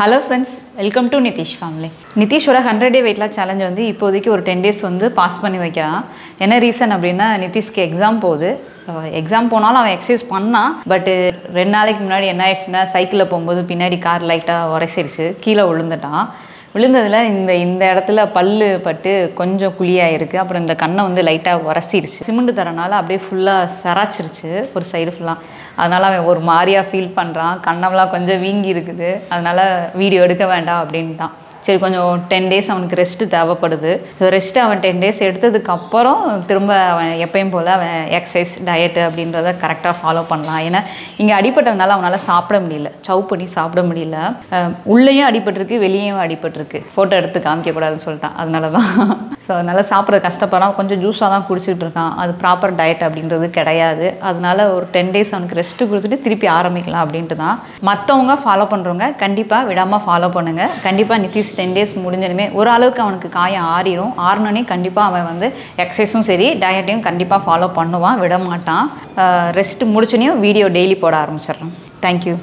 hello friends welcome to Nitish family நிதிஷோட hundred day weight loss challenge வந்து இப்போதைக்கு ஒரு டென் டேஸ் வந்து பாஸ் பண்ணி வைக்கிறான் என்ன ரீசன் அப்படின்னா நிதிஷ்க்கு எக்ஸாம் போகுது எக்ஸாம் போனாலும் அவன் எக்ஸசைஸ் பண்ணான் பட்டு ரெண்டு நாளைக்கு முன்னாடி என்ன ஆயிடுச்சுன்னா சைக்கிளில் போகும்போது பின்னாடி கார் லைட்டாக உரைசிருச்சு கீழே விழுந்துட்டான் விழுந்ததில் இந்த இந்த இடத்துல பல்லு பட்டு கொஞ்சம் குழியாயிருக்கு அப்புறம் இந்த கண்ணை வந்து லைட்டாக உரசிருச்சு சிமெண்ட் தரனால அப்படியே ஃபுல்லாக சராச்சிருச்சு ஒரு சைடு ஃபுல்லாக அதனால் அவன் ஒரு மாதிரியாக ஃபீல் பண்ணுறான் கண்ணம்லாம் கொஞ்சம் வீங்கி இருக்குது அதனால் வீடியோ எடுக்க வேண்டாம் அப்படின்ட்டான் சரி கொஞ்சம் டென் டேஸ் அவனுக்கு ரெஸ்ட்டு தேவைப்படுது ரெஸ்ட்டு அவன் டென் டேஸ் எடுத்ததுக்கு அப்புறம் திரும்ப அவன் எப்பயும் போல் அவன் எக்ஸசைஸ் டயட்டு அப்படின்றத கரெக்டாக ஃபாலோ பண்ணலாம் ஏன்னா இங்கே அடிபட்டதுனால அவனால் சாப்பிட முடியல சவு பண்ணி சாப்பிட முடியல அஹ் உள்ளேயும் அடிபட்டிருக்கு வெளியேயும் அடிபட்டிருக்கு ஃபோட்டோ எடுத்து காமிக்கக்கூடாதுன்னு சொல்லிட்டான் அதனால தான் ஸோ அதனால் சாப்பிட்ற கஷ்டப்படுறான் கொஞ்சம் ஜூஸாக தான் குடிச்சிட்டு இருக்கான் அது ப்ராப்பர் டயட் அப்படின்றது கிடையாது அதனால ஒரு டென் டேஸ் அவனுக்கு ரெஸ்ட்டு கொடுத்துட்டு திருப்பி ஆரம்பிக்கலாம் அப்படின்ட்டு தான் மற்றவங்க ஃபாலோ பண்ணுறவங்க கண்டிப்பாக விடாமல் ஃபாலோ பண்ணுங்கள் கண்டிப்பாக நிதிஷ் டென் டேஸ் முடிஞ்சதுமே ஒரு அளவுக்கு அவனுக்கு காயம் ஆறிடும் ஆறினோடனே கண்டிப்பாக அவன் வந்து எக்ஸசைஸும் சரி டயட்டையும் கண்டிப்பாக ஃபாலோ பண்ணுவான் விட மாட்டான் ரெஸ்ட் முடிச்சோனையும் வீடியோ டெய்லி போட ஆரம்பிச்சிடுறான் தேங்க்யூ